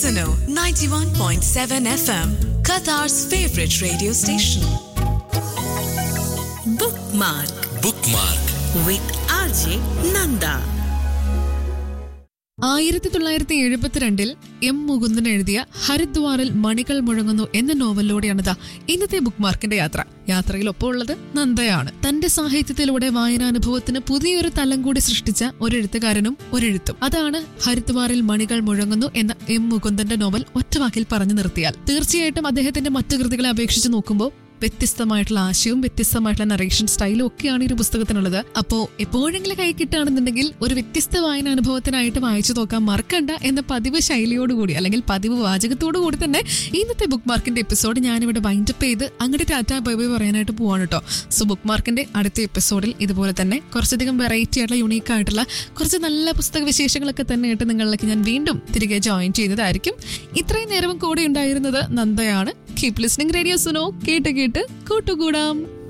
Suno 91.7 FM, Qatar's favorite radio station. Bookmark bookmark with RJ Nanda. ആയിരത്തി തൊള്ളായിരത്തി എഴുപത്തിരണ്ടിൽ M Mukundan എഴുതിയ ഹരിദ്വാറിൽ മണികൾ മുഴങ്ങുന്നു എന്ന നോവലിലൂടെയാണിതാ ഇന്നത്തെ ബുക്ക് മാർക്കിന്റെ യാത്ര യാത്രയിൽ ഒപ്പം ഉള്ളത് നന്ദയാണ് തന്റെ സാഹിത്യത്തിലൂടെ വായനാനുഭവത്തിന് പുതിയൊരു തലം കൂടി സൃഷ്ടിച്ച ഒരു എഴുത്തുകാരനും ഒരെഴുത്തും അതാണ് ഹരിദ്വാറിൽ മണികൾ മുഴങ്ങുന്നു എന്ന എം മുകുന്ദന്റെ നോവൽ ഒറ്റവാക്കിൽ പറഞ്ഞു നിർത്തിയാൽ തീർച്ചയായിട്ടും അദ്ദേഹത്തിന്റെ മറ്റു കൃതികളെ അപേക്ഷിച്ച് നോക്കുമ്പോൾ വ്യത്യസ്തമായിട്ടുള്ള ആശയവും വ്യത്യസ്തമായിട്ടുള്ള നറേഷൻ സ്റ്റൈലും ഒക്കെയാണ് ഈ ഒരു പുസ്തകത്തിനുള്ളത് അപ്പോ എപ്പോഴെങ്കിലും കൈ കിട്ടുകയാണെന്നുണ്ടെങ്കിൽ ഒരു വ്യത്യസ്ത വായന അനുഭവത്തിനായിട്ട് വായിച്ചു നോക്കാൻ മറക്കണ്ട എന്ന പതിവ് ശൈലിയോടുകൂടി അല്ലെങ്കിൽ പതിവ് വാചകത്തോടു കൂടി തന്നെ ഇന്നത്തെ ബുക്ക് മാർക്കിന്റെ എപ്പിസോഡ് ഞാനിവിടെ വൈൻഡപ്പ് ചെയ്ത് അങ്ങോട്ട് ടാറ്റ ബൈ ബൈ പറയാനായിട്ട് പോവാണ് കേട്ടോ സോ ബുക്ക് മാർക്കിന്റെ അടുത്ത എപ്പിസോഡിൽ ഇതുപോലെ തന്നെ കുറച്ചധികം വെറൈറ്റി ആയിട്ടുള്ള യുണീക്ക് ആയിട്ടുള്ള കുറച്ച് നല്ല പുസ്തക വിശേഷങ്ങളൊക്കെ തന്നെയായിട്ട് നിങ്ങളിലേക്ക് ഞാൻ വീണ്ടും തിരികെ ജോയിൻ ചെയ്യുന്നതായിരിക്കും ഇത്രയും നേരവും കൂടെ ഉണ്ടായിരുന്നത് നന്ദയാണ് കീപ് ലിസ്ണിംഗ് റേഡിയോ സുനോ കേട്ട് കേട്ട് കൂട്ടുകൂടാം